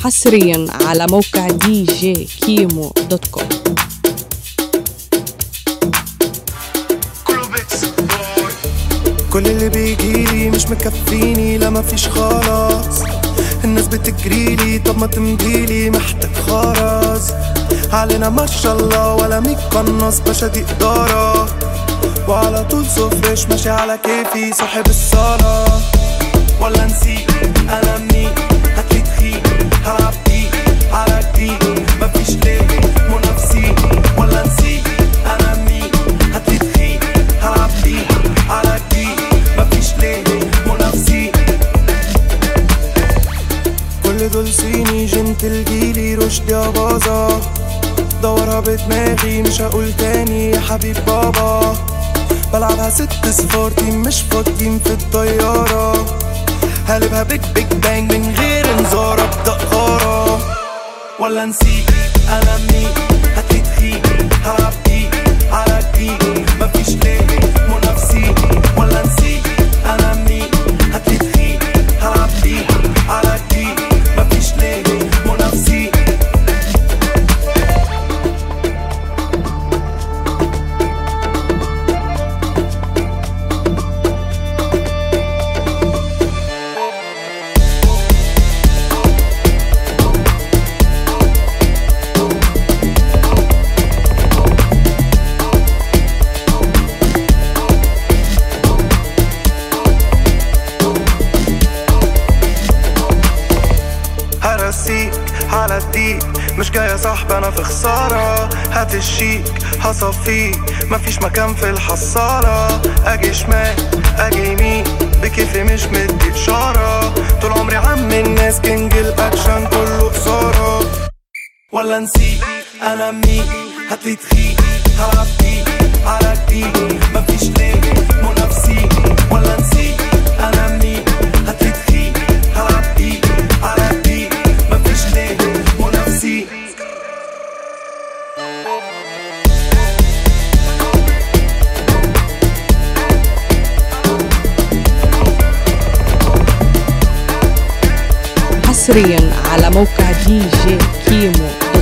حصريا على موقع دي جي كيمو دوت كوم كل اللي بيجيلي مش مكفيني لا مفيش خلاص الناس بتجريلي طب ما تمديلي محتاج خرز علينا ما شاء الله ولا ميك قناص باشا دي إدارة وعلى طول صفرش ماشي على كيفي صاحب الصلاة ولا نسيت أنا منين هتلي تخيل هلعب دي على جديد مفيش ليه منافسين ولا نسيت أنا منين هتلي تخيل هلعب دي على جديد مفيش ليه منافسين كل دول صيني جنت الجيلي رشدي باظة دورها بدماغي مش هقول تاني يا حبيب بابا بلعبها ست صفار تيم مش فاضيين في الطيارة هقلبها بيج بيج بانج من غير انذار ابدأ غارة ولا نسيت انا منين هتلي تخيل هلعب دي على جديد مفيش ليه منافسين ولا نسيت انا منين هتلي تخيل هلعب دي على جديد مفيش ليه منافسين هرسيك على الديك مش جاي صاحبي انا في خسارة هات الشيك هصفيك مفيش مكان في الحصالة اجي شمال اجي يمين بكيفي مش مدي اشارة طول عمري عم الناس كينج الاكشن كله خسارة ولا نسيت انا منين هاتلي تخيل هلعب دي على جديد مفيش ليه منافسين ولا نسيت انا منين هاتلي تخيل هلعب دي على جديد مفيش ليه منافسين حصريا على موقع دي جي كيمو دوت